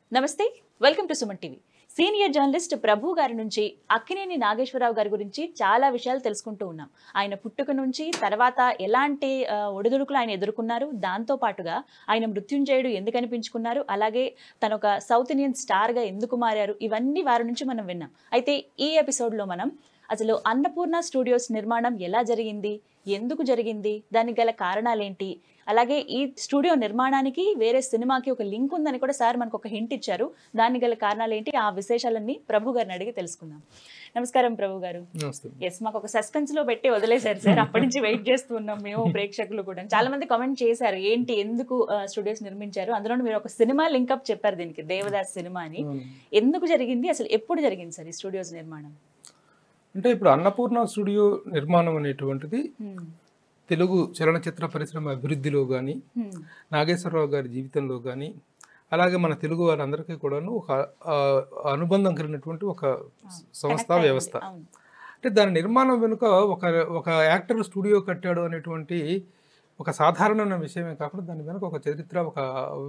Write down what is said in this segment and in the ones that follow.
నమస్తే welcome to Suman TV senior journalist Prabhu గారి నుంచి అక్కినేని నాగేశ్వరరావు గారి గురించి చాలా విషయాలు తెలుసుకుంటూ ఉన్నాం ఆయన పుట్టుక నుంచి తర్వాత ఎలాంటి ఆ, ఒడిదుడుకులు ఆయన ఎదుర్కొన్నారు దాంతో పాటుగా ఆయన మృత్యుంజయుడు ఎందుకు అనిపించుకున్నారు అలాగే తను ఒక సౌత్ ఇండియన్ స్టార్గా ఎందుకు మారారు ఇవన్నీ వారి నుంచి మనం విన్నాం అయితే ఈ ఎపిసోడ్లో మనం అసలు అన్నపూర్ణ స్టూడియోస్ నిర్మాణం ఎలా జరిగింది ఎందుకు జరిగింది దానికి గల కారణాలేంటి అలాగే ఈ స్టూడియో నిర్మాణానికి వేరే సినిమాకి ఒక లింక్ ఉందని కూడా సార్ మనకు ఒక హింట్ ఇచ్చారు దానికి గల కారణాలేంటి ఆ విశేషాలన్నీ ప్రభు గారిని అడిగి తెలుసుకుందాం నమస్కారం ప్రభు గారు నమస్తే ఎస్ మాకు ఒక సస్పెన్స్ లో పెట్టి వదిలేశారు సార్ అప్పటి నుంచి వెయిట్ చేస్తూ ఉన్నాం మేము ప్రేక్షకులు కూడా చాలా మంది కామెంట్ చేశారు ఏంటి ఎందుకు స్టూడియోస్ నిర్మించారు అందులో మీరు ఒక సినిమా లింకప్ చెప్పారు దీనికి దేవదాస్ సినిమా అని ఎందుకు జరిగింది అసలు ఎప్పుడు జరిగింది సార్ ఈ స్టూడియోస్ నిర్మాణం అంటే ఇప్పుడు అన్నపూర్ణ స్టూడియో నిర్మాణం అనేటువంటిది హ్మ్. తెలుగు చలనచిత్ర పరిశ్రమ అభివృద్ధిలో కానీ హ్మ్. నాగేశ్వరరావు గారి జీవితంలో కానీ అలాగే మన తెలుగు వారందరికీ కూడాను ఒక ఆ, అనుబంధం కలిగినటువంటి ఒక సంస్థ Connect వ్యవస్థ అయింది. అవును. అంటే దాని నిర్మాణం వెనుక ఒక ఒక యాక్టర్ స్టూడియో కట్టాడు అనేటువంటి ఒక సాధారణమైన విషయమే కాకుండా దాని వెనుక ఒక చరిత్ర ఒక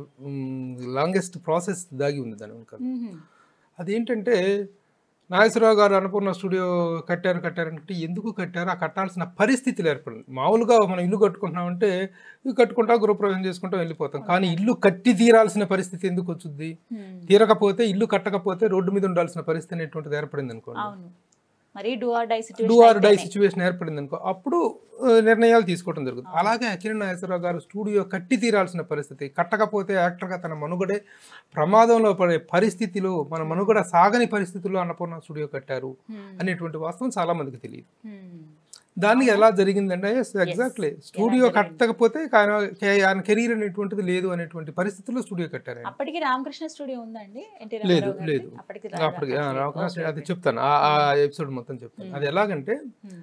లాంగెస్ట్ ప్రాసెస్ దాగి ఉంది దాని వెనుక హ్మ్. అదేంటంటే నాగేశ్వరరావు గారు అన్నపూర్ణ స్టూడియో కట్టారు కట్టారు అంటే ఎందుకు కట్టారు ఆ కట్టాల్సిన పరిస్థితులు ఏర్పడింది మామూలుగా మనం ఇల్లు కట్టుకుంటున్నామంటే ఇల్లు కట్టుకుంటా గృహప్రవేశం చేసుకుంటాం వెళ్ళిపోతాం కానీ ఇల్లు కట్టి తీరాల్సిన పరిస్థితి ఎందుకు వచ్చింది హ్మ్. తీరకపోతే ఇల్లు కట్టకపోతే రోడ్డు మీద ఉండాల్సిన పరిస్థితి అనేటువంటిది ఏర్పడింది అనుకోండి అవును మరి do or die do or die situation situation ఏర్పడింది అనుకో అప్పుడు ఆ, నిర్ణయాలు తీసుకోవడం జరుగుతుంది అలాగే అఖిల నాగేశ్వరరావు గారు స్టూడియో కట్టి తీరాల్సిన పరిస్థితి కట్టకపోతే యాక్టర్గా తన మనుగడే ప్రమాదంలో పడే పరిస్థితిలో మన మనుగడ సాగని పరిస్థితుల్లో అన్నపూర్ణ స్టూడియో కట్టారు అనేటువంటి వాస్తవం చాలా మందికి తెలియదు దానికి ఎలా జరిగిందంటే ఎగ్జాక్ట్లీ స్టూడియో జరిగింది? కట్టకపోతే ఆయన ఆయన కెరీర్ అనేటువంటిది లేదు అనేటువంటి పరిస్థితుల్లో స్టూడియో కట్టారు ఆయన. అప్పటికి రామకృష్ణ స్టూడియో ఉందండి ఎన్టీ లేదు రామారావు గారిది? లేదు అప్పటికి అప్పటికి ఆ, రామకృష్ణ రామకృష్ణ అది చెప్తాను ఆ ఆ ఎపిసోడ్ మొత్తం చెప్తాను Hmm. అది ఎలాగంటే హ్మ్.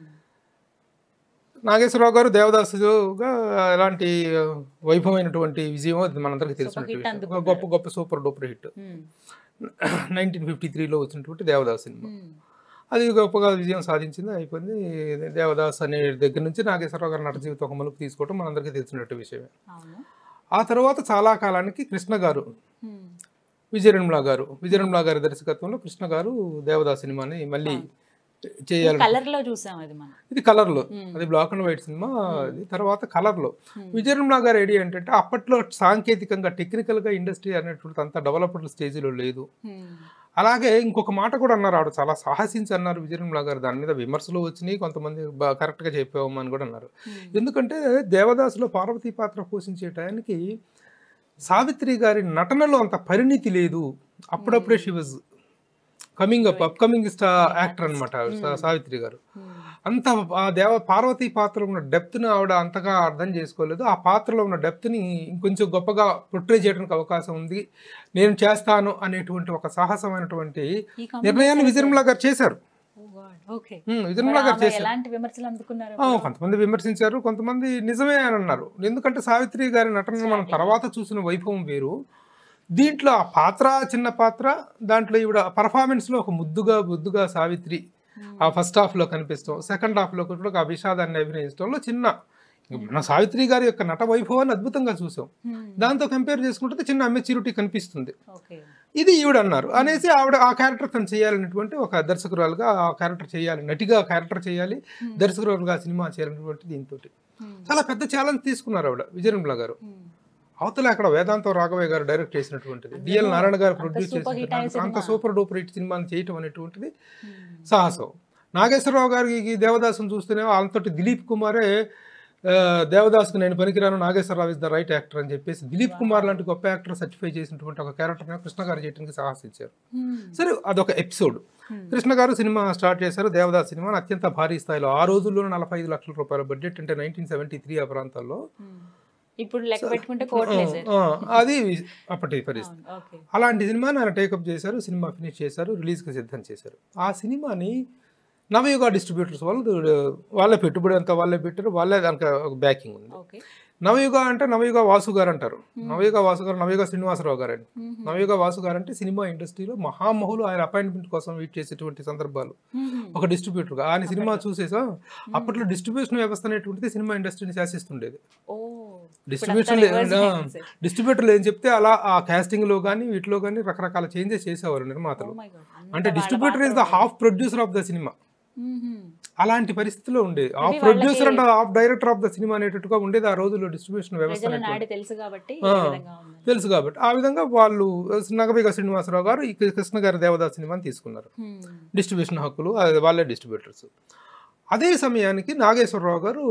నాగేశ్వరరావు గారు దేవదాసుగా ఎలాంటి ఆ, వైభవమైనటువంటి విజయం అది మనందరికీ తెలిసినట్టు hit విషయం. ఒక అందుకున్నారు. గొప్ప గొప్ప super duper hit hmm. Nineteen fifty త్రీలో వచ్చినటువంటి దేవదాస్ సినిమా హ్మ్. అది గొప్పగా విజయం సాధించింది అయిపోయింది దేవదాస్ అనే దగ్గర నుంచి నాగేశ్వరరావు గారి నట జీవితం ఒక మలుపు తీసుకోవడం మనందరికీ తెలిసినట్టు విషయమే అవును ఆ తర్వాత చాలా కాలానికి కృష్ణ గారు హ్మ్. విజయనిర్మల గారు విజయనిర్మల గారి దర్శకత్వంలో కృష్ణ గారు దేవదాస్ సినిమాని మళ్ళీ చేయాలి కలర్ లో చూసాం అది మనం ఇది కలర్లో Hmm. అది బ్లాక్ అండ్ వైట్ సినిమా అది తర్వాత కలర్లో Hmm. విజయనిర్మల గారి ఐడియా ఏంటంటే అప్పట్లో సాంకేతికంగా టెక్నికల్గా ఇండస్ట్రీ అనేటువంటి అంత డెవలప్డ్ స్టేజ్లో లేదు హ్మ్. అలాగే ఇంకొక మాట కూడా అన్నారు ఆవిడ చాలా సాహసించి అన్నారు విజయనిర్మల గారు దాని మీద విమర్శలు వచ్చినాయి కొంతమంది బా- కరెక్ట్గా చెప్పాము అని కూడా అన్నారు హ్మ్. ఎందుకంటే దేవదాసులో పార్వతీ పాత్ర పోషించే టయానికి సావిత్రి గారి నటనలో అంత పరిణితి లేదు అప్పుడప్పుడే she was coming up upcoming star actor అనమాట సావిత్రి గారు హ్మ్. అంత ఆ దేవ పార్వతీ పాత్రలో ఉన్న డెప్త్ని ఆవిడ అంతగా అర్థం చేసుకోలేదు ఆ పాత్రలో ఉన్న డెప్త్ని ఇంకొంచెం గొప్పగా ప్రొట్రే చేయడానికి అవకాశం ఉంది నేను చేస్తాను అనేటువంటి ఒక సాహసమైనటువంటి ఈ comment నిర్ణయాన్ని విజయనిర్మల గారు చేశారు Oh God. Okay. ఉమ్, మరి విజయనిర్మల గారు ఆమె చేశారు ఎలాంటి విమర్శలు అందుకున్నారు ఆ, కొంతమంది విమర్శించారు కొంతమంది నిజమే అని అన్నారు ఎందుకంటే సావిత్రి గారి నటన మనం తర్వాత చూసిన వైభవం వేరు దీంట్లో ఆ పాత్ర చిన్న పాత్ర దాంట్లో ఈవిడ performance లో ఒక ముద్దుగా ముద్దుగా సావిత్రి ఆ ఫస్ట్ హాఫ్లో కనిపిస్తాం సెకండ్ హాఫ్లో కూడా ఆ విషాదాన్ని అభినయించడంలో చిన్న మన సావిత్రి గారి యొక్క నట వైభవాన్ని అద్భుతంగా చూసాం హ్మ్. దాంతో కంపేర్ చేసుకుంటే చిన్న అమెచ్యూరిటీ కనిపిస్తుంది ఓకే ఇది ఈవిడ అన్నారు అనేసి ఆవిడ ఆ క్యారెక్టర్ తను చేయాలనేటువంటి ఒక దర్శకురాలుగా ఆ క్యారెక్టర్ చేయాలి నటిగా క్యారెక్టర్ చేయాలి దర్శకురాలుగా సినిమా చేయాలనేటువంటి దీంతో హ్మ్. చాలా పెద్ద ఛాలెంజ్ తీసుకున్నారు ఆవిడ విజయనిర్మల గారు హ్మ్. అవతల అక్కడ వేదాంతం రాఘవయ్య గారు డైరెక్ట్ చేసినటువంటిది డిఎల్ నారాయణ గారు ప్రొడ్యూస్ super hit అయిన చేసిన అంత సినిమా. సూపర్ డూపర్ హిట్ సినిమాని చేయటం అనేటువంటిది హ్మ్. సాహసం నాగేశ్వరరావు గారికి దేవదాసుని చూస్తేనే అంతటి దిలీప్ కుమారే ఆ, దేవదాస్కి నేను పనికిరాను Nageswara Rao is the right actor అని చెప్పేసి దిలీప్ కుమార్ లాంటి గొప్ప యాక్టర్ సర్టిఫై చేసినటువంటి ఒక క్యారెక్టర్ని కృష్ణ గారు చేయడానికి సాహసించారు హ్మ్. సరే అదొక ఎపిసోడ్ Hmm. కృష్ణ గారు సినిమా స్టార్ట్ చేశారు దేవదాస్ సినిమా అత్యంత భారీ స్థాయిలో ఆ రోజుల్లో నలభై ఐదు లక్షల రూపాయల బడ్జెట్ అంటే నైన్టీన్ సెవెంటీ త్రీ ఆ ప్రాంతాల్లో హ్మ్. ఇప్పుడు లెక్క పెట్టుకుంటే కోట్లే సార్ ఆ, అది అప్పటి పరిస్థితి అవును. ఓకే అలాంటి సినిమాని ఆయన టేకప్ చేశారు సినిమా ఫినిష్ చేశారు రిలీజ్కి సిద్ధం చేశారు ఆ సినిమాని నవయుగ డిస్ట్రిబ్యూటర్స్ వాళ్ళు వాళ్ళే పెట్టుబడి అంతా వాళ్ళే పెట్టారు వాళ్ళే దానికి ఒక బ్యాకింగ్ ఉంది ఓకే నవయుగ అంటే నవయుగ వాసు గారు అంటారు నవయుగ వాసు గారు నవయుగ శ్రీనివాసరావు గారు అండి హ్మ్. నవయుగ వాసు గారు అంటే సినిమా ఇండస్ట్రీలో మహామహులు ఆయన అపాయింట్మెంట్ కోసం వెయిట్ చేసేటువంటి సందర్భాలు హ్మ్. ఒక డిస్ట్రిబ్యూటర్గా ఆయన సినిమా చూసేసా అప్పట్లో డిస్ట్రిబ్యూషన్ వ్యవస్థ అనేటువంటిది సినిమా ఇండస్ట్రీని శాసిస్తుండేది ఓ డిస్ట్రిబ్యూషన్ reverse అయింది సార్. డిస్ట్రిబ్యూటర్లు ఏం చెప్తే అలా ఆ casting లో కానీ వీటిలో కానీ రకరకాల చేంజెస్ చేసేవారు నిర్మాతలు Oh my God. అంత అంటే వాళ్ళ డిస్ట్రిబ్యూటర్ పాత్ర ఇస్ ద ఉంది. Half producer of the cinema మ్మ్. అలాంటి పరిస్థితిలో ఉండేది హాఫ్ వాళ్ళకి- producer and half director of the cinema అనేటట్టుగా ఉండేది ఆ రోజుల్లో డిస్ట్రిబ్యూషన్ వ్యవస్థ ప్రజల అనేటువంటి. నాడి తెలుసు కాబట్టి ఆ. ఏ విధంగా ఉంది తెలుసు కాబట్టి ఆ విధంగా వాళ్ళు నగబిగ శ్రీనివాసరావు గారు ఈ కృష్ణ గారి దేవదాస్ సినిమాని తీసుకున్నారు మ్మ్. డిస్ట్రిబ్యూషన్ హక్కులు అది వాళ్ళే డిస్ట్రిబ్యూటర్స్ అదే సమయానికి నాగేశ్వరరావు గారు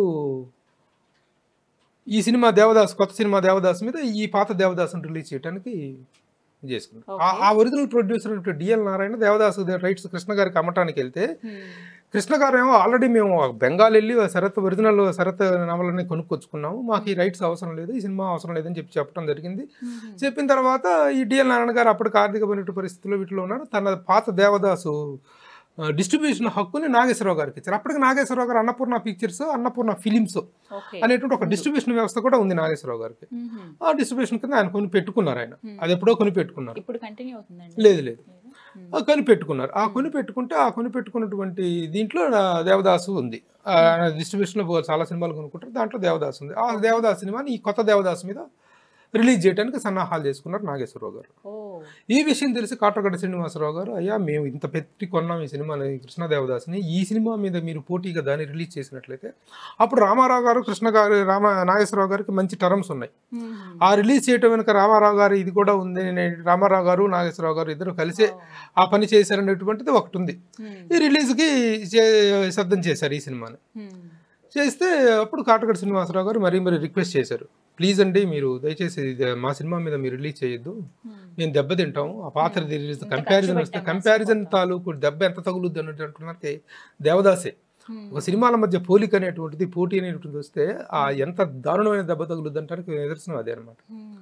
ఈ సినిమా దేవదాస్ కొత్త సినిమా దేవదాస్ మీద ఈ పాత దేవదాసుని రిలీజ్ చేయడానికి చేసుకున్నారు ఆ- ఆ original producer DL Narayana Devdas rights Krishna గారికి అమ్మటానికి వెళ్తే మ్మ్. కృష్ణ గారు ఏమో ఆల్రెడీ మేము బెంగాల్ వెళ్ళి ఆ శరత్ ఒరిజినల్ శరత్ నవలని కొనుక్కొచ్చుకున్నాము మాకు ఈ రైట్స్ అవసరం లేదు ఈ సినిమా అవసరం లేదని చెప్పి చెప్పడం జరిగింది మ్మ్. చెప్పిన తర్వాత ఈ డిఎల్ నారాయణ గారు అప్పటికి ఆర్థికమైన పరిస్థితుల్లో వీటిలో ఉన్నారు తన పాత దేవదాసు డిస్ట్రిబ్యూషన్ హక్కుని నాగేశ్వరరావు గారికి ఇచ్చారు అప్పటికి Nageswara Rao garu Annapurna pictures Annapurna films okay అనేటువంటి ఒక డిస్ట్రిబ్యూషన్ వ్యవస్థ కూడా ఉంది నాగేశ్వరరావు గారికి మ్మ్. ఆ డిస్ట్రిబ్యూషన్ కింద ఆయన కొని పెట్టుకున్నారు ఆయన Hmm. అది ఎప్పుడో కొని పెట్టుకున్నారు ఇప్పుడు కంటిన్యూ అవుతుందండి లేదు లేదు మ్మ్. ఆ కొని పెట్టుకున్నారు ఆ కొని పెట్టుకుంటే ఆ కొని పెట్టుకున్నటువంటి దీంట్లో నా దేవదాసు ఉంది డిస్ట్రిబ్యూషన్లో చాలా సినిమాలు కొనుక్కుంటారు దాంట్లో దేవదాసు ఉంది ఆ దేవదాసు సినిమాని ఈ కొత్త దేవదాసు మీద రిలీజ్ చేయడానికి సన్నాహాలు చేసుకున్నారు నాగేశ్వరరావు గారు ఓ ఈ విషయం తెలిసి కాటగడ్డ శ్రీనివాసరావు గారు అయ్యా మేము ఇంత పెట్టి కొన్నాం ఈ సినిమాని కృష్ణదేవదాస్ని ఈ సినిమా మీద మీరు పోటీగా దాన్ని రిలీజ్ చేసినట్లయితే అప్పుడు రామారావు గారు కృష్ణ గారు రామ నాగేశ్వరరావు గారికి మంచి టర్మ్స్ ఉన్నాయి మ్మ్. ఆ రిలీజ్ చేయటం వెనుక రామారావు గారు ఇది కూడా ఉంది నేను రామారావు గారు నాగేశ్వరరావు గారు ఇద్దరు కలిసే ఆ పని చేశారనేటువంటిది ఒకటి ఉంది మ్మ్. ఈ రిలీజ్కి చే- సిద్ధం చేశారు ఈ సినిమాని మ్మ్. చేస్తే అప్పుడు కాటగడ శ్రీనివాసరావు గారు మరీ మరీ రిక్వెస్ట్ చేశారు ప్లీజ్ అండి మీరు దయచేసి ఇది మా సినిమా మీద మీరు రిలీజ్ చేయొద్దు మ్మ్. మేము దెబ్బ తింటాం ఆ పాత్ర రిలీజ్ ఇంత కంపారిజన్ ఖర్చు వస్తే పెట్టాం కంపారిజన్ అసలు తాలూకు దెబ్బ ఎంత తగులుద్ది అన్నట్టు అంటున్నారంటే దేవదాసే మ్మ్. ఒక సినిమాల మధ్య పోలిక అనేటువంటిది పోటీ అనేటువంటిది వస్తే ఆ ఎంత దారుణమైన దెబ్బ తగులుద్ది అంటానికి నిదర్శనం అదే అనమాట మ్మ్.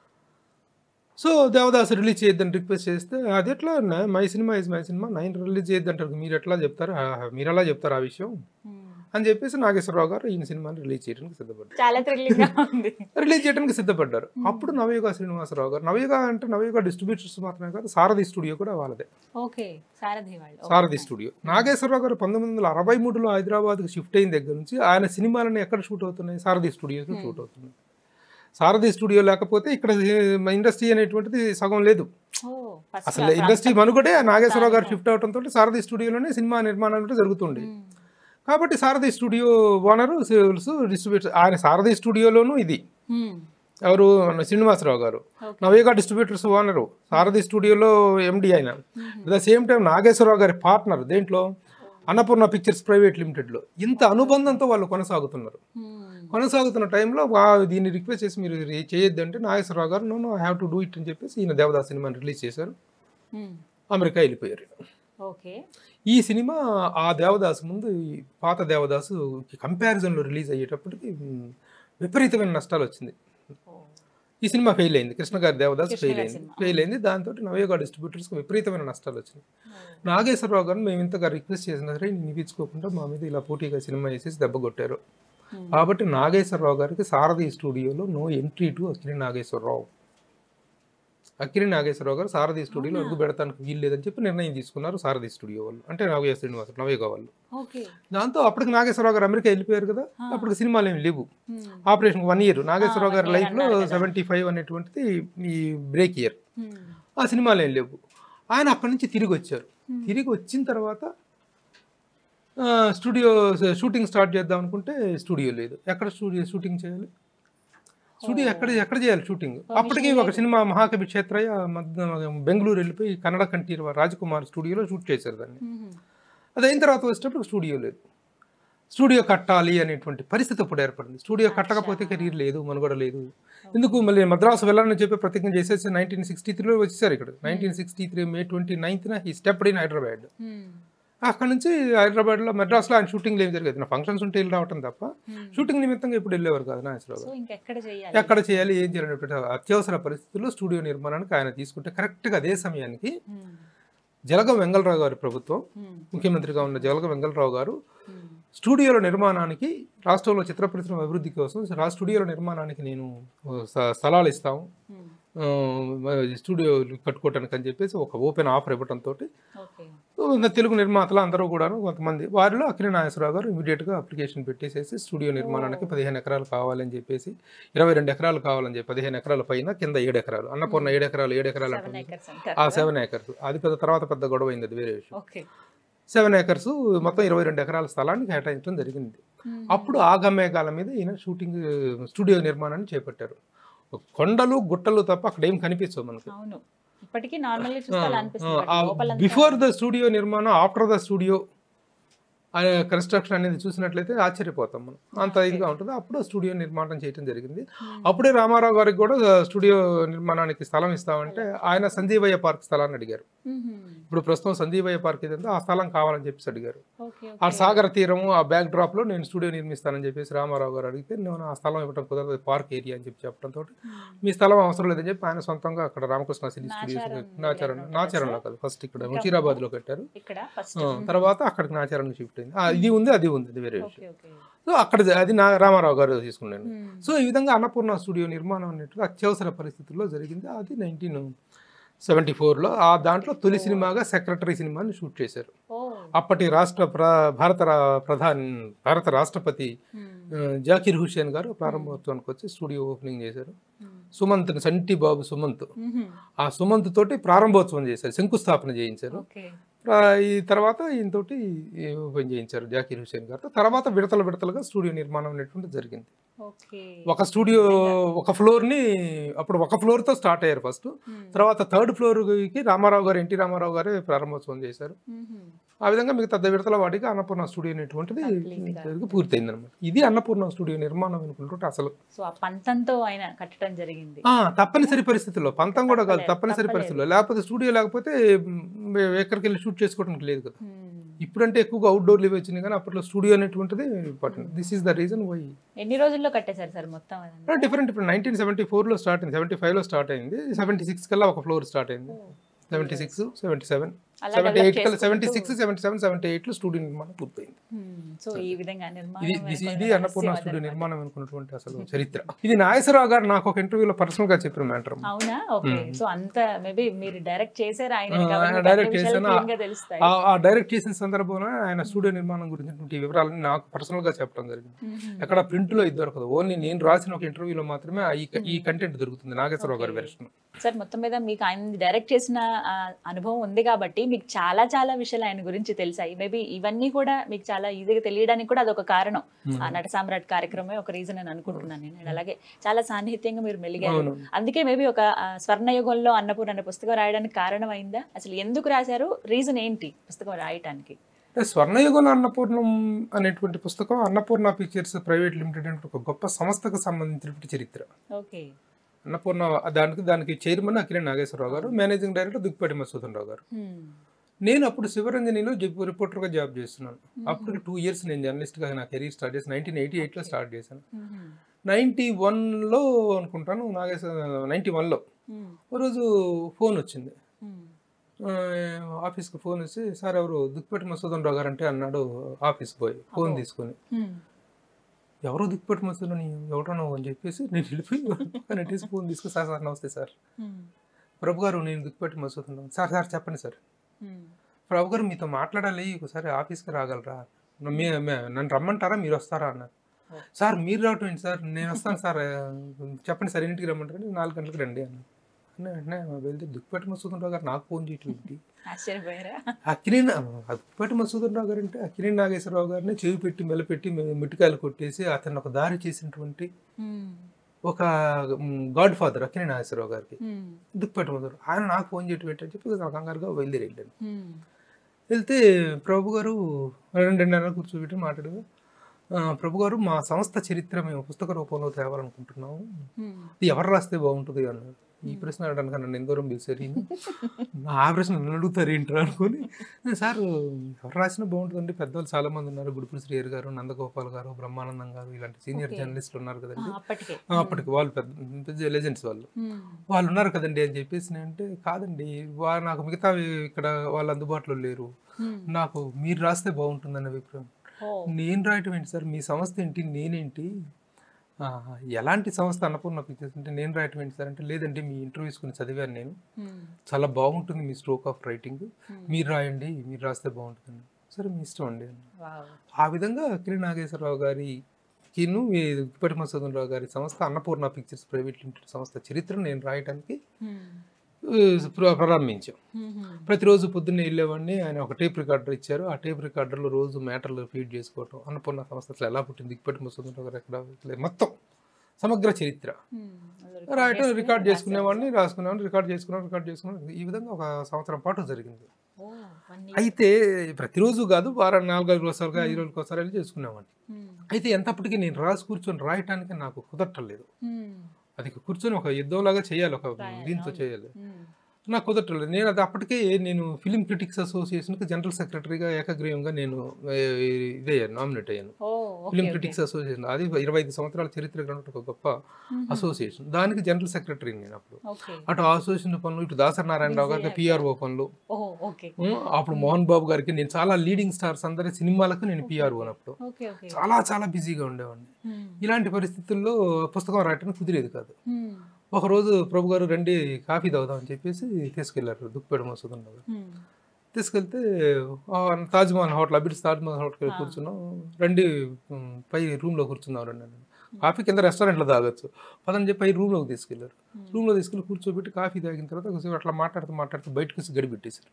సో దేవదాస్ రిలీజ్ చేయొద్దని రిక్వెస్ట్ చేస్తే అది ఎట్లా అన్నా my cinema is my cinema nine release చేయొద్దంటారు మీరు ఎట్లా చెప్తారు ఆ, మీరు ఎలా చెప్తారు ఆ విషయం మ్మ్. అని చెప్పేసి నాగేశ్వరరావు గారు ఈయన సినిమాని రిలీజ్ చేయడానికి సిద్ధపడ్డారు చాలా థ్రిల్లింగ్ గా ఉంది రిలీజ్ చేయడానికి సిద్ధపడ్డారు అప్పుడు నవయుగ శ్రీనివాసరావు గారు నవయుగ అంటే నవయుగ డిస్ట్రిబ్యూటర్స్ మాత్రమే కాదు సారథి స్టూడియో కూడా వాళ్ళదే ఓకే సారథి వాళ్ళు సారథి స్టూడియో నాగేశ్వరరావు గారు పంతొమ్మిది వందల అరవై మూడులో హైదరాబాద్కి షిఫ్ట్ అయిన దగ్గర నుంచి ఆయన సినిమాలని ఎక్కడ షూట్ అవుతున్నాయి సారథి స్టూడియోస్లో షూట్ అవుతున్నాయి సారథి స్టూడియో లేకపోతే ఇక్కడ ఇండస్ట్రీ అనేటువంటిది సగం లేదు ఓ ఫస్ట్ అసలు ఇండస్ట్రీ మనుగడే నాగేశ్వరరావు గారు షిఫ్ట్ అవడంతో సారథి స్టూడియోలోనే సినిమా నిర్మాణం అంటే జరుగుతుంది కాబట్టి Sarathi studio owner sales distributor ఆయన సారథి స్టూడియోలోనూ ఇది ఎవరు మన శ్రీనివాసరావు గారు Okay. నవేగా డిస్ట్రిబ్యూటర్స్ ఓనరు సారథి స్టూడియోలో ఎండి ఆయన at the same time Nageswara Rao గారి పార్ట్నర్ దేంట్లో అన్నపూర్ణ పిక్చర్స్ ప్రైవేట్ లిమిటెడ్లో ఇంత అనుబంధంతో వాళ్ళు కొనసాగుతున్నారు కొనసాగుతున్న టైంలో వా- దీన్ని రిక్వెస్ట్ చేసి మీరు ఇది చేయొద్దంటే Nageswara Rao garu no no I have to do it అని చెప్పేసి ఈయన దేవదాస్ సినిమాని రిలీజ్ చేశారు అమెరికా వెళ్ళిపోయారు ఓకే ఈ సినిమా ఆ దేవదాసు ముందు ఈ పాత దేవదాసు కంపారిజన్లో రిలీజ్ అయ్యేటప్పటికి మ్, విపరీతమైన నష్టాలు వచ్చింది ఈ సినిమా ఫెయిల్ అయింది కృష్ణ గారి దేవదాస్ కృష్ణ ఫెయిల్ గారి అయింది సినిమా. ఫెయిల్ అయింది దాంతో నవయోగా డిస్ట్రిబ్యూటర్స్కి విపరీతమైన నష్టాలు వచ్చినాయి నాగేశ్వరరావు గారిని మేము ఇంతగా రిక్వెస్ట్ చేసినా సరే నిపించుకోకుండా మా మీద ఇలా పోటీగా సినిమా వేసేసి దెబ్బ కొట్టారు కాబట్టి నాగేశ్వరరావు గారికి సారథి స్టూడియోలో no entry to Akkineni Nageswara Rao Akkineni Nageswara Rao garu Sarathi స్టూడియోలో అడుగు పెడతానికి వీలు లేదని చెప్పి నిర్ణయం తీసుకున్నారు సారథి స్టూడియో వాళ్ళు అంటే నాగయ్య శ్రీనివాస నవయుగ వాళ్ళు ఓకే దాంతో అప్పటికి నాగేశ్వరరావు గారు అమెరికా వెళ్ళిపోయారు కదా అప్పటికి సినిమాలు ఏమి లేవు ఆపరేషన్ వన్ ఇయర్ నాగేశ్వరరావు గారి one year లైఫ్లో అన్నారు కదా. సెవెంటీ ఫైవ్ అనేటువంటిది ఈ బ్రేక్ ఇయర్ ఆ సినిమాలు ఏం లేవు ఆయన అక్కడి నుంచి తిరిగి వచ్చారు తిరిగి వచ్చిన తర్వాత ఆ, స్టూడియో షూటింగ్ స్టార్ట్ చేద్దాం అనుకుంటే స్టూడియో లేదు ఎక్కడ స్టూడియో షూటింగ్ చేయాలి స్టూడియో ఎక్కడ ఎక్కడ చేయాలి షూటింగ్ అప్పటికి ఒక సినిమా మహాకవి క్షేత్రయ్య మధ్య బెంగళూరు వెళ్ళిపోయి కన్నడ కంఠీర రాజకుమార్ స్టూడియోలో షూట్ చేశారు దాన్ని అది అయిన తర్వాత వచ్చేటప్పుడు స్టూడియో లేదు స్టూడియో కట్టాలి అనేటువంటి పరిస్థితి అప్పుడు ఏర్పడింది స్టూడియో కట్టకపోతే కెరీర్ లేదు మనుగడ లేదు ఎందుకు మళ్ళీ మద్రాసు వెళ్ళాలని చెప్పి ప్రతిజ్ఞ చేసేసి నైన్టీన్ సిక్స్టీ త్రీలో వచ్చేసారు ఇక్కడ nineteen sixty three May twenty నైన్త్న ఈ స్టెప్ ఇన్ హైదరాబాద్ అక్కడ నుంచి హైదరాబాద్లో మద్రాసులో ఆయన షూటింగ్ ఏం జరిగేది నా ఫంక్షన్స్ ఉంటే వెళ్ళి రావటం తప్ప షూటింగ్ నిమిత్తంగా ఇప్పుడు వెళ్ళేవారు కాదు నాగేశ్వరరావు సో గారు ఇంకెక్కడ చేయాలి ఎక్కడ చేయాలి ఏం చేయాలనేటువంటి అత్యవసర పరిస్థితుల్లో స్టూడియో నిర్మాణానికి ఆయన తీసుకుంటే కరెక్ట్గా అదే సమయానికి మ్మ్. జలగం వెంగళరావు గారి ప్రభుత్వం మ్మ్. ముఖ్యమంత్రిగా ఉన్న జలగం వెంగళరావు గారు మ్మ్. స్టూడియోల నిర్మాణానికి రాష్ట్రంలో చిత్ర పరిశ్రమ అభివృద్ధి కోసం రా స్టూడియోల నిర్మాణానికి నేను ఓ, స- స్థలాలు ఇస్తాము మ్మ్. స్టూడియో కట్టుకోవటానికి అని చెప్పేసి ఒక ఓపెన్ ఆఫర్ ఇవ్వడంతో ఓకే తెలుగు నిర్మాతలు అందరూ కూడా కొంతమంది వారిలో అఖిల నాగేశ్వరరావు గారు ఇమీడియట్గా అప్లికేషన్ పెట్టేసేసి స్టూడియో నిర్మాణానికి పదిహేను ఎకరాలు కావాలని చెప్పేసి ఇరవై రెండు ఎకరాలు కావాలని చెప్పి పదిహేను ఎకరాల పైన కింద ఏడు ఎకరాలు అన్నపూర్ణ ఏడు ఎకరాలు ఏడు ఎకరాలు సెవెన్ అంటుంది ఏకర్స్ అంటారు ఆ సెవెన్ ఏకర్స్ అది పెద్ద తర్వాత పెద్ద గొడవ అయింది అది వేరే విషయం ఓకే సెవెన్ ఏకర్స్ మొత్తం ఇరవై రెండు ఎకరాల స్థలాన్ని కేటాయించడం జరిగింది అప్పుడు ఆ గమ్మేఘాల మీద ఈయన షూటింగ్ స్టూడియో నిర్మాణాన్ని చేపట్టారు కొండలు గుట్టలు తప్ప అక్కడ ఏం కనిపించవు మనకు అవును ఇప్పటికీ నార్మల్ గా చూస్తే అలా అనిపిస్తుంది లోపలంతా- బిఫోర్ ద స్టూడియో నిర్మాణం ఆఫ్టర్ ద స్టూడియో కన్స్ట్రక్షన్ అనేది చూసినట్లయితే ఆశ్చర్యపోతాం మనం అంత ఇదిగా ఉంటుంది అప్పుడు స్టూడియో నిర్మాణం చేయడం జరిగింది అప్పుడే రామారావు గారికి కూడా స్టూడియో నిర్మాణానికి స్థలం ఇస్తామంటే ఆయన సంజీవయ్య పార్క్ స్థలాన్ని అడిగారు మ్మ్. ఇప్పుడు ప్రస్తుతం సంజీవయ్య పార్క్ ఏదంటే ఆ స్థలం కావాలని చెప్పేసి అడిగారు ఓకే ఆ సాగర తీరము ఆ బ్యాక్ డ్రాప్ లో నేను స్టూడియో నిర్మిస్తానని చెప్పేసి రామారావు గారు అడిగితే నేను ఆ స్థలం ఇవ్వడం కుదరదు పార్క్ ఏరియా అని చెప్పి చెప్పడంతో మీ స్థలం అవసరం లేదని చెప్పి ఆయన సొంతంగా అక్కడ రామకృష్ణ సినీ స్టూడియోస్ నాచారం నాచారం దగ్గర నాచారంలో కాదు ఫస్ట్ ఇక్కడ ముషీరాబాద్ లో కట్టారు ఇక్కడ ఫస్ట్ ఆ, తర్వాత అక్కడికి నాచారం షిఫ్ట్ అయింది ఆ, ఇది ఉంది అది ఉంది అది వేరే విషయం ఓకే ఓకే సో అక్కడ అది నా రామారావు గారు తీసుకున్నాను మ్మ్. సో ఈ విధంగా అన్నపూర్ణ స్టూడియో నిర్మాణం అనేటువంటి అత్యవసర పరిస్థితుల్లో జరిగింది అది నైన్టీన్ సెవెంటీ ఫోర్లో ఆ దాంట్లో తొలి సినిమాగా సెక్రటరీ సినిమాని షూట్ చేశారు ఓ అప్పటి రాష్ట్ర ప్ర భారత రా- ప్రధాని భారత రాష్ట్రపతి మ్మ్. ఆ, జాకిర్ హుసేన్ గారు ప్రారంభోత్సవానికి వచ్చి స్టూడియో ఓపెనింగ్ చేశారు మ్మ్. సుమంత్ సంటి బాబు సుమంత్ మ్మ్. ఆ సుమంత్ తోటి ప్రారంభోత్సవం చేశారు శంకుస్థాపన చేయించారు ఓకే ఆ, ఈ తర్వాత ఈయనతోటి ఓపెన్ చేయించారు జాకిర్ హుసేన్ గారితో తర్వాత విడతల విడతలుగా స్టూడియో నిర్మాణం అనేటువంటి జరిగింది ఓకే ఒక స్టూడియో ఒక ఫ్లోర్ని అప్పుడు ఒక ఫ్లోర్తో స్టార్ట్ అయ్యారు ఫస్ట్ మ్మ్. తర్వాత థర్డ్ ఫ్లోర్కి రామారావు గారు ఎన్టీ రామారావు గారే ప్రారంభోత్సవం చేశారు మ్మ్. ఆ విధంగా మిగతా విడతల వాటికి అన్నపూర్ణ స్టూడియో అనేటువంటిది Complete గా. జరిగి పూర్తయింది అనమాట ఇది అన్నపూర్ణ స్టూడియో నిర్మాణం అనుకుంటుంటే అసలు సో ఆ పంతంతో ఆయన కట్టడం జరిగింది ఆ, తప్పనిసరి పరిస్థితుల్లో పంతం కూడా కాదు తప్పలేదు, తప్పనిసరి తప్పలేదు. పరిస్థితుల్లో లేకపోతే స్టూడియో లేకపోతే మ్, ఎక్కడికి వెళ్ళి షూట్ చేసుకోవడానికి లేదు కదా మ్మ్. ఇప్పుడంటే ఎక్కువగా అవుట్డోర్ లివ్ వచ్చినాయి కానీ అప్పట్లో స్టూడియో అనేటువంటిది important this is the reason why ఎన్ని రోజుల్లో కట్టేశారు సార్ మొత్తం అదంతా డిఫరెంట్ ఇప్పుడు నైన్టీన్ సెవెంటీ ఫోర్లో స్టార్ట్ అయింది సెవెంటీ ఫైవ్లో స్టార్ట్ అయింది సెవెంటీ సిక్స్ కల్లా ఒక ఫ్లోర్ స్టార్ట్ అయింది సెవెంటీ సిక్స్ సెవెంటీ సెవెన్ అలా సెవెంటీ develop ఎయిట్ కల్లా సెవెంటీ చేసుకుంటూ- సిక్స్ సెవెంటీ సెవెన్ సెవెంటీ ఎయిట్లో స్టూడియో నిర్మాణం పూర్తయింది మ్మ్. సో ఈ విధంగా నిర్మాణం ఇది ఇది వెనుక ఇది ఉన్న అన్నపూర్ణ రహస్యం స్టూడియో అదనమాట. నిర్మాణం అనుకున్నటువంటి అసలు చరిత్ర ఇది నాగేశ్వరరావు గారు నాకు ఒక ఇంటర్వ్యూలో పర్సనల్ గా చెప్పిన మ్యాటర్ అవునా ఓకే సో అంత మేబీ మీరు డైరెక్ట్ చేశారు ఆయన ఆ, కాబట్టి మీకు direct అన్ని విషయాలు చేశాను. clean గా తెలుస్తాయి ఆ ఆ డైరెక్ట్ చేసిన సందర్భంలో ఆయన స్టూడియో నిర్మాణం గురించి వివరాలని నాకు పర్సనల్ గా చెప్పడం జరిగింది మ్మ్. ఎక్కడ ప్రింట్ లో ఇది దొరకదు ఓన్లీ నేను రాసిన ఒక ఇంటర్వ్యూలో మాత్రమే ఆ ఈ ఈ కంటెంట్ దొరుకుతుంది నాగేశ్వరరావు గారి వెర్షన్ సార్ మొత్తం మీద మీకు ఆయన డైరెక్ట్ చేసిన ఆ, అనుభవం ఉంది కాబట్టి మీకు చాలా చాలా విషయాలు ఆయన గురించి తెలిసాయి మేబీ ఇవన్నీ కూడా మీకు చాలా ఈజీగా తెలియడానికి కూడా అదొక కారణం ఆ నట సామ్రాట్ కార్యక్రమమే ఒక రీజన్ అని అనుకుంటున్నాను నేను And అలాగే చాలా సాన్నిహిత్యంగా మీరు మెలిగారు అవును. అందుకే మేబీ ఒక ఆ, స్వర్ణయుగంలో అన్నపూర్ణ అనే పుస్తకం రాయడానికి కారణం అయిందా అసలు ఎందుకు రాశారు రీజన్ ఏంటి పుస్తకం రాయటానికి అంటే స్వర్ణయుగంలో అన్నపూర్ణం అనేటువంటి పుస్తకం అన్నపూర్ణ పిక్చర్స్ ప్రైవేట్ లిమిటెడ్ అంటే ఒక గొప్ప సంస్థకు సంబంధించినటువంటి చరిత్ర ఓకే అన్నపూర్ణ దానికి దానికి chairman Akhila Nageswara Rao garu managing director Dukkipati Madhusudan Rao garu నేను అప్పుడు శివరంజనిలో జబ్ రిపోర్టర్గా జాబ్ చేస్తున్నాను అప్పుడు టూ ఇయర్స్ నేను జర్నలిస్ట్గా నా కెరీర్ స్టార్ట్ చేసి నైన్టీన్ ఎయిటీ ఎయిట్లో స్టార్ట్ చేశాను నైంటీ వన్లో అనుకుంటాను నాగేశ్వర నైంటీ వన్లో ఓ రోజు ఫోన్ వచ్చింది ఆ, ఆఫీస్కి ఫోన్ వచ్చి సార్ ఎవరు దుక్కిపాటి మసూదన్ రావు గారు అంటే అన్నాడు ఆఫీస్కి పోయి ఫోన్ తీసుకొని ఎవరో దుక్కిపాటి మసూదన్ ఎవరో నువ్వు అని చెప్పేసి నేను వెళ్ళిపోయి నెట్టేసి ఫోన్ తీసుకుని సార్ సార్ నమస్తే సార్ ప్రభు గారు నేను దుక్కిపాటి మసూదన్ రావు." సార్ సార్ చెప్పండి సార్ ప్రభు గారు మీతో మాట్లాడాలి ఒకసారి ఆఫీస్కి రాగలరా మీ మీ- నన్ను రమ్మంటారా మీరు వస్తారా అన్నారు సార్ మీరు రావటం ఏంటి సార్ నేను వస్తాను సార్ చెప్పండి సార్ ఎన్నింటికి రమ్మంటారు నాలుగు గంటలకు రండి అన్న అన్న వెంటనే వెళ్తే దుక్కిపాటి మసూదన్ రావు గారు నాకు ఫోన్ చేయటం ఏంటి ఆశ్చర్యపోయారా అక్కినేని అప్పటి మసూదన్ రావు గారు అంటే అక్కినేని నాగేశ్వరరావు గారిని చెవి పెట్టి మెలపెట్టి మె- మిట్టికాయలు కొట్టేసి అతను ఒక దారి చేసినటువంటి ఒక గాడ్ ఫాదర్ అక్కినేని నాగేశ్వరరావు గారికి దుక్కిపాటి మసూదన్ ఆయన నాకు ఫోన్ చేయటం ఏంటని చెప్పి నాకు కంగారుగా బయలుదేరి వెళ్ళాను వెళ్తే ప్రభు గారు రెండు రెండు నెలలు కూర్చోబెట్టి మాట్లాడు "ఆ, ప్రభు గారు మా సంస్థ చరిత్ర మేము పుస్తక రూపంలో తేవాలనుకుంటున్నాము ఇది ఎవరు రాస్తే బాగుంటుంది అన్నారు ఈ ప్రశ్న అడగడానికి నన్ను ఎందూరం పిలిచారు ఈయన. ఆ ప్రశ్న నన్ను అడుగుతారు ఏంటో అనుకుని సార్ ఎవరు రాసినా బాగుంటుందండి పెద్దవాళ్ళు చాలా మంది ఉన్నారు గుడిపురి శ్రీయర్ గారు నందగోపాల్ గారు బ్రహ్మానందం గారు ఇలాంటి సీనియర్ Okay. జర్నలిస్టులు ఉన్నారు కదండి అప్పటికే ఆ, అప్పటికి వాళ్ళు పెద్ద పెద్ద లెజెండ్స్ వాళ్ళు వాళ్ళు ఉన్నారు కదండి అని చెప్పేసి నేను అంటే కాదండి వా నాకు మిగతా ఇక్కడ వాళ్ళు అందుబాటులో లేరు నాకు మీరు రాస్తే బాగుంటుందన్న అభిప్రాయం ఓ నేను రాయటం ఏంటి సార్ మీ సంస్థ ఏంటి నేనేంటి ఆ, ఎలాంటి సంస్థ అన్నపూర్ణ పిక్చర్స్ అంటే నేను రాయటం ఏంటి సార్ అంటే లేదండి మీ ఇంటర్వ్యూస్ కొన్ని చదివాను నేను చాలా బాగుంటుంది మీ స్ట్రోక్ ఆఫ్ రైటింగ్ మీరు రాయండి మీరు రాస్తే బాగుంటుంది సరే మీ ఇష్టం అండి అన్న. వావ్ ఆ విధంగా అక్కిరి నాగేశ్వరరావు గారి కిను దుప్పటి మసూదన్ రావు గారి సంస్థ అన్నపూర్ణ పిక్చర్స్ ప్రైవేట్ లిమిటెడ్ సంస్థ చరిత్రను నేను రాయటానికి ఆ, ప్ర- ప్రారంభించాం ప్రతిరోజు పొద్దున్నే వెళ్ళేవాడిని ఆయన ఒక టేప్ రికార్డర్ ఇచ్చారు ఆ టేప్ రికార్డర్లో రోజు మ్యాటర్లు ఫీడ్ చేసుకోవటం అన్నపూర్ణ సంస్థ అసలు ఎలా పుట్టింది దిక్కుపట్టి మసూదన్ రావు గారు ఎక్కడ మొత్తం సమగ్ర చరిత్ర రాయటం రికార్డ్ చేసుకునేవాడిని రాసుకునేవాడిని రికార్డ్ చేసుకున్నాను రికార్డ్ చేసుకున్నాను ఈ విధంగా ఒక సంవత్సరం పాటు జరిగింది అయితే ప్రతిరోజు కాదు వారం నాలుగైదు రోజులుగా ఐదు రోజులకి ఒకసారి వెళ్ళి చేసుకునేవాడిని అయితే ఎంతప్పటికీ నేను రాసి కూర్చొని రాయటానికి నాకు కుదరటలేదు అది కూర్చొని ఒక యుద్ధంలాగా చేయాలి ఒక దీంతో చేయాలి నాకు కుదరటలేదు నేను అది అప్పటికే నేను ఫిలిం క్రిటిక్స్ అసోసియేషన్కి జనరల్ సెక్రటరీగా ఏకగ్రీవంగా నేను ఏ, ఇదే నామినేట్ అయ్యాను ఓ ఫిలిం క్రిటిక్స్ అసోసియేషన్ అది ఇరవై ఐదు సంవత్సరాల చరిత్ర కలిగిన ఒక గొప్ప అసోసియేషన్ దానికి జనరల్ సెక్రటరీ నేను అప్పుడు ఓకే అటు ఆ అసోసియేషన్ పనులు ఇటు దాసరి నారాయణరావు గారికి పిఆర్ఓ పనులు ఓ ఓకే ఉమ్, అప్పుడు మోహన్ బాబు గారికి నేను చాలా లీడింగ్ స్టార్స్ అందరి సినిమాలకు నేను పిఆర్ఓ అప్పుడు ఓకే ఓకే చాలా చాలా బిజీగా ఉండేవాడిని ఇలాంటి పరిస్థితుల్లో పుస్తకం రాయటం కుదిరేది కాదు ఒకరోజు ప్రభు గారు రండి కాఫీ తాగుదాం అని చెప్పేసి తీసుకెళ్లారు దుప్పేడు మసూదన్ గారు తీసుకెళ్తే ఆ, తాజ్మహల్ హోటల్ అబిడ్స్ తాజ్మహల్ హోటల్కి కూర్చున్నాం రండి ఉమ్, పై రూమ్లో కూర్చున్నాం రండి అని. కాఫీ కింద రెస్టారెంట్లో తాగొచ్చు పదని చెప్పి పై రూమ్లోకి తీసుకెళ్లారు రూమ్లో తీసుకెళ్ళి కూర్చోబెట్టి కాఫీ తాగిన తర్వాత కొంచెం అట్లా మాట్లాడుతూ మాట్లాడుతూ బయటకు వచ్చి గడి పెట్టేశారు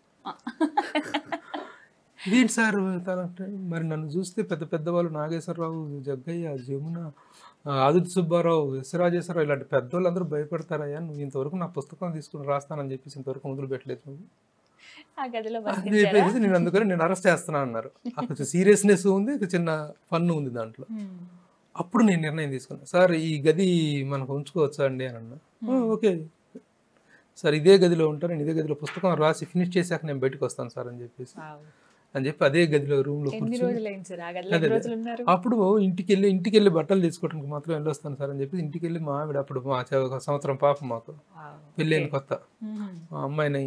ఇదేంటి సార్ తనంటే మరి నన్ను చూస్తే పెద్ద పెద్దవాళ్ళు నాగేశ్వరరావు జగ్గయ్య జమున ఆ, ఆదిత్య సుబ్బారావు విశ్వరాజేశ్వరరావు ఇలాంటి పెద్దోళ్ళు అందరూ భయపడతారయ్యా నువ్వు ఇంతవరకు నా పుస్తకం తీసుకుని రాస్తానని చెప్పేసి ఇంతవరకు మొదలు పెట్టలేదు నువ్వు ఆ గదిలో అని బంధించారా? చెప్పేసి నేను అందుకని నేను అరెస్ట్ చేస్తున్నా అన్నారు ఆ కొంచెం సీరియస్నెస్ ఉంది ఒక చిన్న ఫన్ ఉంది దాంట్లో మ్మ్. అప్పుడు నేను నిర్ణయం తీసుకున్నాను సార్ ఈ గది మనకు ఉంచుకోవచ్చా అండి అని అన్నా "ఆ, ఓకే సార్ ఇదే గదిలో ఉంటాను నేను ఇదే గదిలో పుస్తకం రాసి ఫినిష్ చేశాక నేను బయటకు వస్తాను సార్ అని చెప్పేసి వావ్. అని చెప్పి అదే గదిలో రూమ్లో ఎన్ని కూర్చొని రోజులు అయింది సార్ ఆ గదిలో ఎన్ని రోజులు ఉన్నారు అప్పుడు ఇంటికి వెళ్ళి ఇంటికి వెళ్ళి బట్టలు తీసుకోవడానికి మాత్రం వెళ్ళొస్తాను సార్ అని చెప్పి ఇంటికి వెళ్ళి మా ఆవిడ అప్పుడు మా చ- ఒక సంవత్సరం పాప మాకు వావ్. పెళ్ళైన కొత్త మ్మ్. మా అమ్మాయిని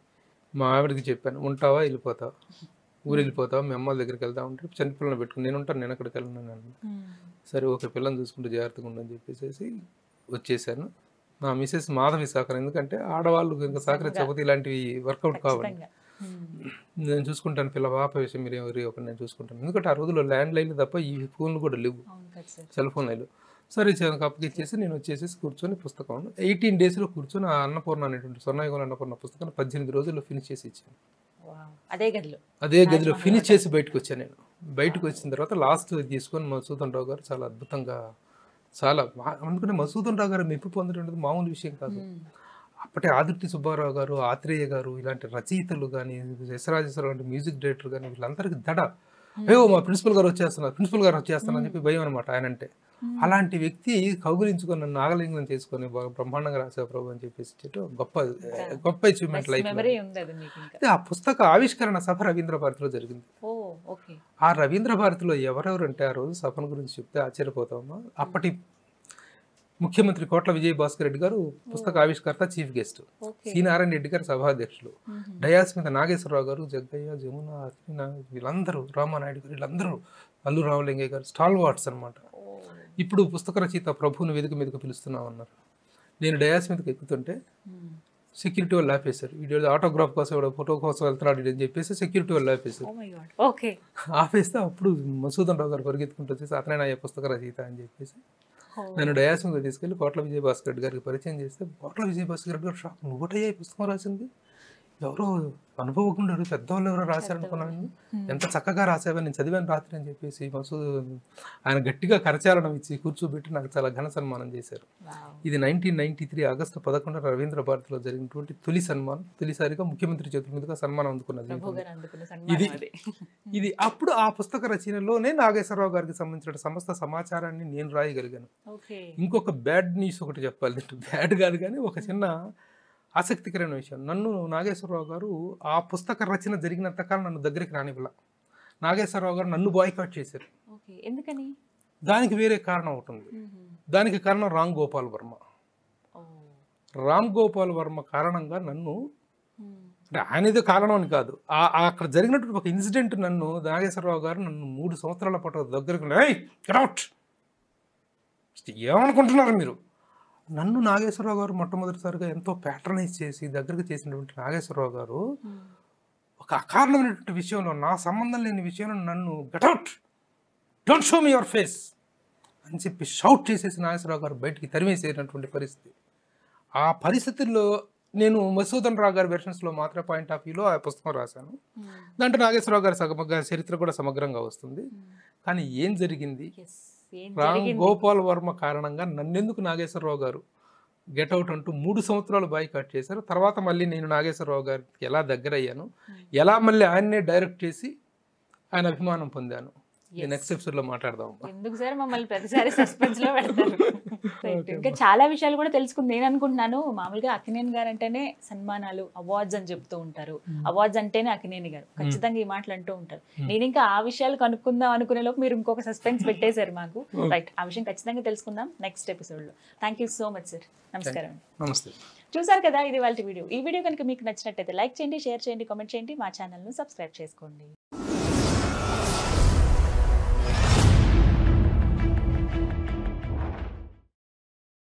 మా ఆవిడకి చెప్పాను ఉంటావా వెళ్ళిపోతావా ఊరు వెళ్ళిపోతావా మీ అమ్మ దగ్గరికి వెళ్తా ఉంటే చిన్నపిల్లని పెట్టుకుని నేను ఉంటాను నేను అక్కడికి వెళ్ళను అన్నాను మ్మ్. సరే ఒక పిల్లని చూసుకుంటే జాగ్రత్తగా ఉండని చెప్పేసి వచ్చేసాను నా మిసెస్ మాధవి సహకారం ఎందుకంటే ఆడవాళ్ళు ఇంకా సహకరించకపోతే ఇలాంటివి వర్కౌట్ కావాలి ఖచ్చితంగా. మ్మ్. నేను చూసుకుంటాను పిల్ల పాప విషయం మీరు ఎవరి ఒక నేను చూసుకుంటాను ఎందుకంటే ఆ రోజుల్లో ల్యాండ్ లైన్లు తప్ప ఈ ఫోన్లు కూడా లేవు అవును కదా సార్ సెల్ ఫోన్ లైన్లు సరే చ- అప్పగిచ్చేసి నేను వచ్చేసి కూర్చొని పుస్తకం ఎయిటీన్ డేస్లో కూర్చొని ఆ అన్నపూర్ణ అనేటువంటి స్వర్ణయుగం అన్నపూర్ణ పుస్తకాన్ని పద్దెనిమిది రోజుల్లో ఫినిష్ చేసి ఇచ్చాను వావ్. అదే గదిలో అదే గదిలో ఫినిష్ చేసి బయటకు వచ్చాను నేను బయటకు వచ్చిన తర్వాత లాస్ట్ తీసుకొని మసూదన్ రావు గారు చాలా అద్భుతంగా చాలా మా- అనుకునే మసూదన్ రావు గారు మెప్పు పొందడం అనేది మామూలు విషయం కాదు మ్మ్. అప్పటి ఆదిత్య సుబ్బారావు గారు ఆత్రేయ గారు ఇలాంటి రచయితలు కానీ యశరాజేశ్వరరావు లాంటి మ్యూజిక్ డైరెక్టర్ కానీ వీళ్ళందరికీ దడ అయ్యో మా ప్రిన్సిపల్ గారు వచ్చేస్తున్నారు ప్రిన్సిపల్ గారు వచ్చేస్తున్నారు అని చెప్పి భయం అనమాట ఆయన అంటే అలాంటి వ్యక్తి కౌగులించుకొని నన్ను నాగలింగం చేసుకొని బాగా బ్రహ్మాండంగా రాసే ప్రభు అని చెప్పేసి చెప్పి గొప్ప గొప్ప అచీవ్మెంట్ లైఫ్ మెమరీ ఉంది అది మీకు ఇంకా అయితే ఆ పుస్తక ఆవిష్కరణ సభ రవీంద్ర భారతిలో జరిగింది ఓ ఓకే ఆ రవీంద్ర భారతిలో ఎవరెవరు అంటే ఆ రోజు సభను గురించి చెప్తే ఆశ్చర్యపోతామా అప్పటి ముఖ్యమంత్రి కోట్ల విజయ భాస్కర్ రెడ్డి గారు పుస్తక ఆవిష్కర్త chief guest okay C Narayana Reddy garu సభాధ్యక్షులు మ్మ్. డయాస్ మీద నాగేశ్వరరావు గారు జగ్గయ్య జమున అశ్విన వీళ్ళందరూ రామానాయుడు గారు వీళ్ళందరూ అల్లు రామలింగయ్య గారు స్టాల్ వాట్స్ అనమాట ఓ ఇప్పుడు పుస్తక రచయిత ప్రభువుని వేదిక మీదకి పిలుస్తున్నాం అన్నారు నేను డయాస్ మీదకి ఎక్కుతుంటే మ్మ్. సెక్యూరిటీ వాళ్ళు ఆపేశారు వీడియో ఆటోగ్రాఫ్ కోసం ఎవడో ఫోటో కోసం వెళ్తున్నాడు వీడు అని చెప్పేసి సెక్యూరిటీ వాళ్ళు ఆపేశారు ఓ మై గాడ్ ఓకే ఆపేస్తే అప్పుడు మసూదన్ రావు గారు పరిగెత్తుకుంటూ వచ్చేసి అతనే నా పుస్తక రచయిత అని చెప్పేసి ఓ. నన్ను డయాస్ మీద తీసుకెళ్లి కోట్ల విజయభాస్కర్ రెడ్డి గారికి పరిచయం చేస్తే కోట్ల విజయభాస్కర్ రెడ్డి గారు షాక్ నువ్వుటయ్యా ఈ పుస్తకం రాసింది ఎవరో అనుభవకుండా పెద్దవాళ్ళు ఎవరో రాశారనుకున్నాను ఎంత చక్కగా రాసావని నేను చదివాను రాత్రి అని చెప్పేసి మసూద్ ఆయన గట్టిగా కరచాలనం ఇచ్చి కూర్చోబెట్టి నాకు చాలా ఘన సన్మానం చేశారు వావ్. ఇది నైన్టీన్ నైన్టీ త్రీ ఆగస్టు పదకొండు రవీంద్ర భారతిలో జరిగినటువంటి తొలి సన్మానం తొలిసారిగా ముఖ్యమంత్రి చేతుల మీదుగా సన్మానం అందుకున్నది ప్రభు గారు అందుకున్న ఇది- సన్మానం అది ఇది అప్పుడు ఆ పుస్తక రచనలోనే నాగేశ్వరరావు గారికి సంబంధించిన సమస్త సమాచారాన్ని నేను రాయగలిగాను ఓకే ఇంకొక బ్యాడ్ న్యూస్ ఒకటి చెప్పాలి బ్యాడ్ కాదు కానీ ఒక చిన్న ఆసక్తికరమైన విషయం నన్ను నాగేశ్వరరావు గారు ఆ పుస్తక రచన జరిగినంత కాలం నన్ను దగ్గరికి రానివ్వాల నాగేశ్వరరావు గారు నన్ను బాయ్కాట్ చేశారు ఓకే ఎందుకని దానికి వేరే కారణం ఒకటి ఉంది మ్మ్. దానికి కారణం రామ్ గోపాల్ వర్మ ఓ రామ్ గోపాల్ వర్మ కారణంగా నన్ను మ్మ్. అంటే ఆయన ఏదో కారణం అని కాదు ఆ ఆ అక్కడ జరిగినటువంటి ఒక ఇన్సిడెంట్ నన్ను నాగేశ్వరరావు గారు నన్ను మూడు సంవత్సరాల పాటు దగ్గరకు అవుట్ ఏమనుకుంటున్నారు మీరు నన్ను నాగేశ్వరరావు గారు మొట్టమొదటిసారిగా ఎంతో ప్యాటర్నైజ్ చేసి దగ్గరకు చేసినటువంటి నాగేశ్వరరావు గారు ఒక అకారణమైనటువంటి విషయంలో నా సంబంధం లేని విషయంలో నన్ను get out don't show me your face అని చెప్పి షౌట్ చేసేసి నాగేశ్వరరావు గారు బయటికి తరిమేసేటటువంటి పరిస్థితి ఆ పరిస్థితుల్లో నేను మసూదన్ రావు గారి వెర్షన్స్లో మాత్రమే పాయింట్ ఆఫ్ వ్యూలో ఆ పుస్తకం రాశాను దాంట్లో నాగేశ్వరరావు గారి సమగ్ర చరిత్ర కూడా సమగ్రంగా వస్తుంది కానీ ఏం జరిగింది ఎస్ ఏం రామ్ జరిగింది గోపాల్ వర్మ కారణంగా నన్నెందుకు నాగేశ్వరరావు గారు గెట్అవుట్ అంటూ మూడు సంవత్సరాలు బాయ్కాట్ చేశారు తర్వాత మళ్ళీ నేను నాగేశ్వరరావు గారికి ఎలా దగ్గర అయ్యాను ఎలా మళ్ళీ ఆయన్నే డైరెక్ట్ చేసి ఆయన అభిమానం పొందాను ఈ నెక్స్ట్ ఎపిసోడ్ లో మాట్లాడదాం అమ్మా. ఎందుకు సార్ మమ్మల్ని ప్రతిసారి సస్పెన్స్ లో పెడతారు Right. ఇంకా చాలా విషయాలు కూడా తెలుసుకుంది నేను అనుకుంటున్నాను మామూలుగా అక్కినేని గారు అంటేనే సన్మానాలు అవార్డ్స్ అని చెప్తూ ఉంటారు అవార్డ్స్ అంటేనే అక్కినేని గారు ఖచ్చితంగా ఈ మాటలు అంటూ ఉంటారు నేను ఇంకా ఆ విషయాలు కనుక్కుందాం అనుకునే లోపు మీరు ఇంకొక సస్పెన్స్ పెట్టేశారు మాకు రైట్ ఆ విషయం ఖచ్చితంగా తెలుసుకుందాం నెక్స్ట్ ఎపిసోడ్ లో thank you so much sir నమస్కారం అండి నమస్తే చూసారు కదా ఇది వాళ్ళ వీడియో ఈ వీడియో కనుక మీకు నచ్చినట్టయితే లైక్ చేయండి షేర్ చేయండి కామెంట్ చేయండి మా ఛానల్ను సబ్స్క్రైబ్ చేసుకోండి